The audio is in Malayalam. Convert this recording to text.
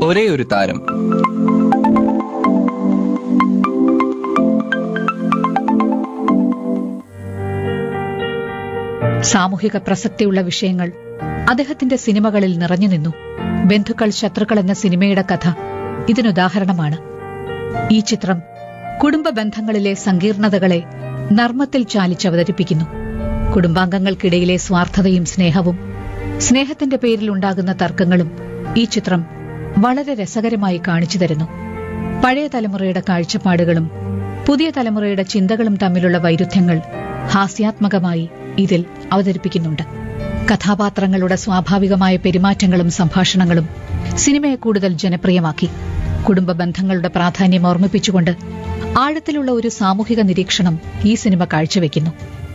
ഒരേയൊരു താരം സാമൂഹിക പ്രസക്തിയുള്ള വിഷയങ്ങൾ അദ്ദേഹത്തിന്റെ സിനിമകളിൽ നിറഞ്ഞു നിന്നു ബന്ധുക്കൾ ശത്രുക്കൾ എന്ന സിനിമയുടെ കഥ ഇതിനുദാഹരണമാണ് ഈ ചിത്രം കുടുംബ ബന്ധങ്ങളിലെ സങ്കീർണതകളെ നർമ്മത്തിൽ ചാലിച്ചവതരിപ്പിക്കുന്നു കുടുംബാംഗങ്ങൾക്കിടയിലെ സ്വാർത്ഥതയും സ്നേഹവും സ്നേഹത്തിന്റെ പേരിൽ ഉണ്ടാകുന്ന തർക്കങ്ങളും ഈ ചിത്രം വളരെ രസകരമായി കാണിച്ചു തരുന്നു പഴയ തലമുറയുടെ കാഴ്ചപ്പാടുകളും പുതിയ തലമുറയുടെ ചിന്തകളും തമ്മിലുള്ള വൈരുദ്ധ്യങ്ങൾ ഹാസ്യാത്മകമായി ഇതിൽ അവതരിപ്പിക്കുന്നുണ്ട് കഥാപാത്രങ്ങളുടെ സ്വാഭാവികമായ പെരുമാറ്റങ്ങളും സംഭാഷണങ്ങളും സിനിമയെ കൂടുതൽ ജനപ്രിയമാക്കി കുടുംബ ബന്ധങ്ങളുടെ പ്രാധാന്യം ഓർമ്മിപ്പിച്ചുകൊണ്ട് ആഴത്തിലുള്ള ഒരു സാമൂഹിക നിരീക്ഷണം ഈ സിനിമ കാഴ്ചവെക്കുന്നു